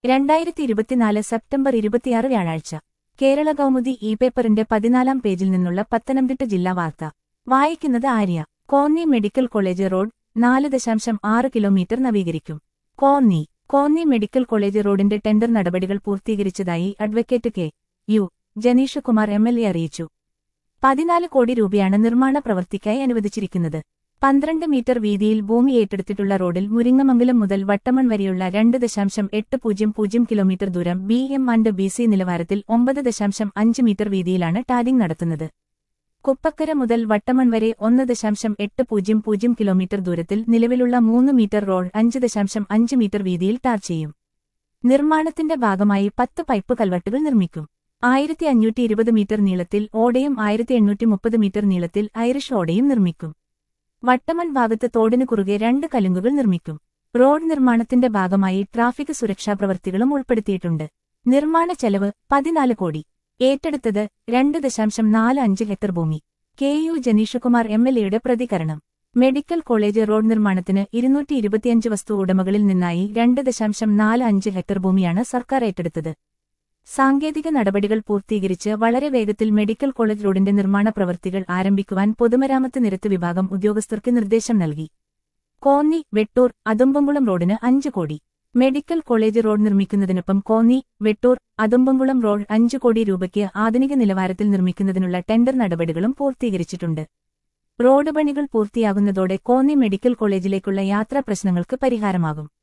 രണ്ടായിരത്തി ഇരുപത്തിനാല് സെപ്റ്റംബർ ഇരുപത്തിയാറ് വ്യാഴാഴ്ച കേരള കൗമുദി ഇ പേപ്പറിന്റെ പതിനാലാം പേജിൽ നിന്നുള്ള പത്തനംതിട്ട ജില്ലാ വാർത്ത വായിക്കുന്നത് Arya Konni medical college road നാല് ദശാംശം ആറ് കിലോമീറ്റർ നവീകരിക്കും കോന്നി കോന്നി മെഡിക്കൽ കോളേജ് റോഡിന്റെ ടെൻഡർ നടപടികൾ പൂർത്തീകരിച്ചതായി advocate K U Janeesh Kumar M L A അറിയിച്ചു പതിനാല് കോടി രൂപയാണ് നിർമ്മാണ പ്രവൃത്തിക്കായി അനുവദിച്ചിരിക്കുന്നത് പന്ത്രണ്ട് മീറ്റർ വീതിയിൽ ഭൂമി ഏറ്റെടുത്തിട്ടുള്ള റോഡിൽ മുരിങ്ങമംഗലം മുതൽ വട്ടമൺ വരെയുള്ള രണ്ട് ദശാംശം എട്ട് പൂജ്യം പൂജ്യം കിലോമീറ്റർ ദൂരം B M and B C നിലവാരത്തിൽ ഒമ്പത് ദശാംശം അഞ്ച് മീറ്റർ വീതിയിലാണ് ടാരിംഗ് നടത്തുന്നത് കുപ്പക്കര മുതൽ വട്ടമൺ വരെ ഒന്ന് ദശാംശം എട്ട് പൂജ്യം പൂജ്യം കിലോമീറ്റർ ദൂരത്തിൽ നിലവിലുള്ള മൂന്ന് മീറ്റർ റോഡ് അഞ്ച് ദശാംശം അഞ്ച് മീറ്റർ വീതിയിൽ ടാർ ചെയ്യും നിർമ്മാണത്തിന്റെ ഭാഗമായി പത്ത് പൈപ്പ് കൽവട്ടുകൾ നിർമ്മിക്കും ആയിരത്തി അഞ്ഞൂറ്റി ഇരുപത് മീറ്റർ നീളത്തിൽ ഓടയും ആയിരത്തി എണ്ണൂറ്റി മുപ്പത് മീറ്റർ നീളത്തിൽ ഐറിഷ് ഓടയും നിർമ്മിക്കും വട്ടമൺ ഭാഗത്ത് തോടിന് കുറുകെ രണ്ട് കലുങ്കുകൾ നിർമ്മിക്കും റോഡ് നിർമ്മാണത്തിന്റെ ഭാഗമായി ട്രാഫിക് സുരക്ഷാ പ്രവൃത്തികളും ഉൾപ്പെടുത്തിയിട്ടുണ്ട് നിർമ്മാണ ചെലവ് പതിനാല് കോടി ഏറ്റെടുത്തത് രണ്ട് ദശാംശം നാല് അഞ്ച് ഹെക്ടർ ഭൂമി K U Jenish Kumar M L എയുടെ പ്രതികരണം മെഡിക്കൽ കോളേജ് റോഡ് നിർമ്മാണത്തിന് ഇരുന്നൂറ്റി ഇരുപത്തിയഞ്ച് വസ്തു ഉടമകളിൽ നിന്നായി രണ്ട് ദശാംശം നാല് അഞ്ച് ഹെക്ടർ ഭൂമിയാണ് സർക്കാർ ഏറ്റെടുത്തത് സാങ്കേതിക നടപടികൾ പൂർത്തീകരിച്ച് വളരെ വേഗത്തിൽ മെഡിക്കൽ കോളേജ് റോഡിന്റെ നിർമ്മാണ പ്രവൃത്തികൾ ആരംഭിക്കുവാൻ പൊതുമരാമത്ത് നിരത്ത് വിഭാഗം ഉദ്യോഗസ്ഥർക്ക് നിർദ്ദേശം നൽകി കോന്നി വെട്ടൂർ അതുമ്പംകുളം റോഡിന് അഞ്ച് കോടി മെഡിക്കൽ കോളേജ് റോഡ് നിർമ്മിക്കുന്നതിനൊപ്പം കോന്നി വെട്ടൂർ അതുമ്പംകുളം റോഡ് അഞ്ച് കോടി രൂപയ്ക്ക് ആധുനിക നിലവാരത്തിൽ നിർമ്മിക്കുന്നതിനുള്ള ടെൻഡർ നടപടികളും പൂർത്തീകരിച്ചിട്ടുണ്ട് റോഡ് പണികൾ പൂർത്തിയാകുന്നതോടെ കോന്നി മെഡിക്കൽ കോളേജിലേക്കുള്ള യാത്രാ പ്രശ്നങ്ങൾക്ക് പരിഹാരമാകും